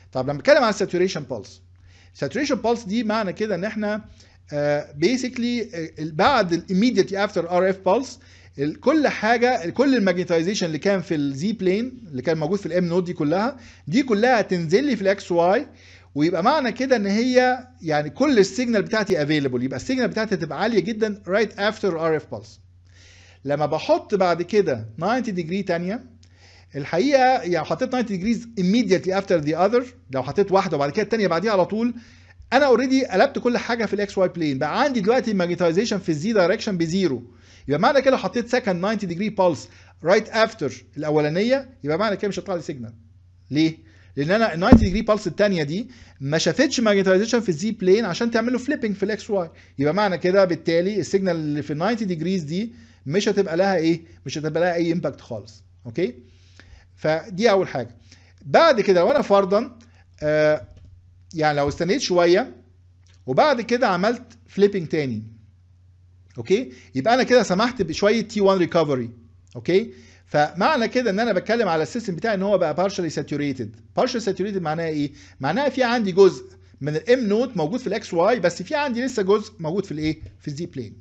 طب لما نتكلم عن الساتوريشن بالس الساتوريشن بالس دي معنى كده ان احنا بيسكلي بعد الايميديتلي افتر ار اف بالس كل حاجه كل الماجنتايزيشن اللي كان في الزي بلين اللي كان موجود في الام نود دي كلها دي كلها تنزل لي في الاكس واي ويبقى معنى كده ان هي يعني كل السيجنال بتاعتي افيلبل يبقى السيجنال بتاعتي تبقى عاليه جدا رايت افتر ار اف بالس لما بحط بعد كده 90 ديجري تانية الحقيقه يعني حطيت 90 ديجريز immediately after the other لو حطيت واحده وبعد كده الثانيه بعديها على طول انا اوريدي قلبت كل حاجه في الاكس واي بلين بقى عندي دلوقتي ماجنتايزيشن في الزي دايركشن بزيرو يبقى معنى كده لو حطيت سكند 90 ديجري بالس رايت افتر الاولانيه يبقى معنى كده مش هيطلع لي سيجنال ليه؟ لان انا ال 90 ديجري بالس الثانيه دي ما شافتش ماجنتايزيشن في الزي بلين عشان تعمل له فليبنج في الاكس واي يبقى معنى كده بالتالي السيجنال اللي في ال 90 ديجريز دي مش هتبقى لها ايه؟ مش هتبقى لها اي امباكت خالص اوكي؟ فدي اول حاجه بعد كده لو انا فرضا آه يعني لو استنيت شويه وبعد كده عملت فليبنج تاني اوكي يبقى انا كده سمحت بشويه تي 1 ريكفري اوكي فمعنى كده ان انا بتكلم على السيستم بتاعي ان هو بقى partially saturated partially saturated معناها ايه معناها في عندي جزء من الام نوت موجود في الاكس واي بس في عندي لسه جزء موجود في الايه في الزي بلين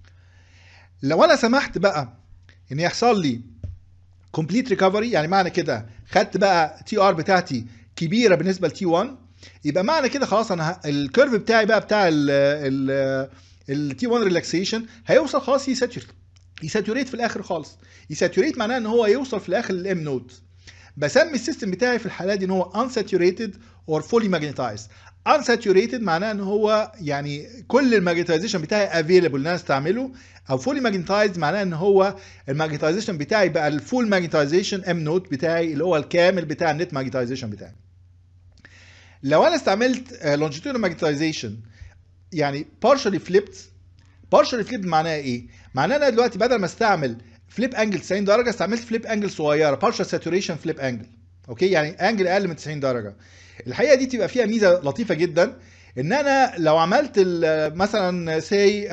لو انا سمحت بقى ان يحصل لي كومبليت ريكفري يعني معنى كده خدت بقى تي ار بتاعتي كبيره بالنسبه لتي 1 يبقى معنى كده خلاص انا الكيرف بتاعي بقى بتاع ال التي 1 ريلاكسيشن هيوصل خلاص يساتوريت يساتوريت في الاخر خالص يساتوريت معناه ان هو يوصل في الاخر للام نود بسمي السيستم بتاعي في الحاله دي ان هو unsaturated or fully magnetized unsaturated معناه ان هو يعني كل الماجنتايزيشن بتاعي افيلبل ان انا استعمله او فولي ماجنتايزد معناه ان هو الماجنتايزيشن بتاعي بقى الفول ماجنتايزيشن ام نوت بتاعي اللي هو الكامل بتاع النت ماجنتايزيشن بتاعي لو انا استعملت longitudinal ماجنتايزيشن يعني partially flipped partially flipped معناها ايه معناه انا دلوقتي بدل ما استعمل فليب انجل 90 درجه استعملت فليب انجل صغيره partial saturation فليب انجل اوكي يعني انجل اقل من 90 درجه الحقيقه دي تبقى فيها ميزه لطيفه جدا ان انا لو عملت مثلا سي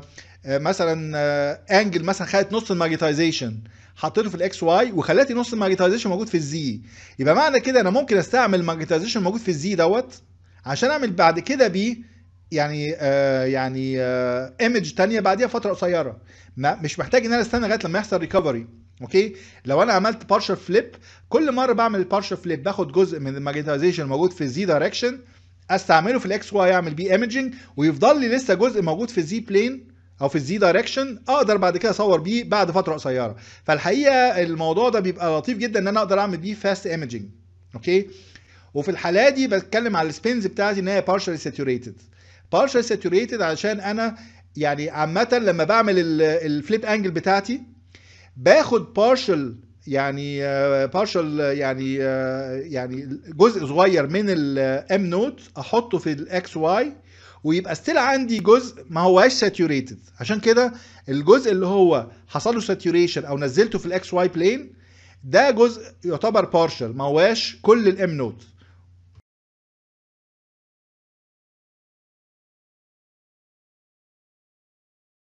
مثلا انجل مثلا خدت نص الماجنتايزيشن حطيته في الاكس واي وخليتي نص الماجنتايزيشن موجود في الزي يبقى معنى كده انا ممكن استعمل الماجنتايزيشن موجود في الزي دوت عشان اعمل بعد كده بيه يعني آه يعني آه ايمج تانية بعديها فتره قصيره ما مش محتاج ان انا استنى لغايه لما يحصل ريكفري اوكي لو انا عملت بارشل فليب كل مره بعمل البارشل فليب باخد جزء من الماجنتايزيشن موجود في الزي دايركشن استعمله في الاكس واي اعمل بيه ايمجنج ويفضل لي لسه جزء موجود في الزي بلين او في الزي دايركشن اقدر بعد كده اصور بيه بعد فتره قصيره فالحقيقه الموضوع ده بيبقى لطيف جدا ان انا اقدر اعمل بيه فاست ايمجنج اوكي وفي الحاله دي بتكلم على السبينز بتاعتي ان هي partially saturated partially saturated علشان انا يعني عامه لما بعمل الفليب انجل بتاعتي باخد partial يعني بارشل يعني يعني جزء صغير من الام نوت احطه في الاكس واي ويبقى ستيل عندي جزء ما هواش ساتوريتد عشان كده الجزء اللي هو حصل له ساتوريشن او نزلته في الاكس واي بلين ده جزء يعتبر بارشل ما هواش كل الام نوت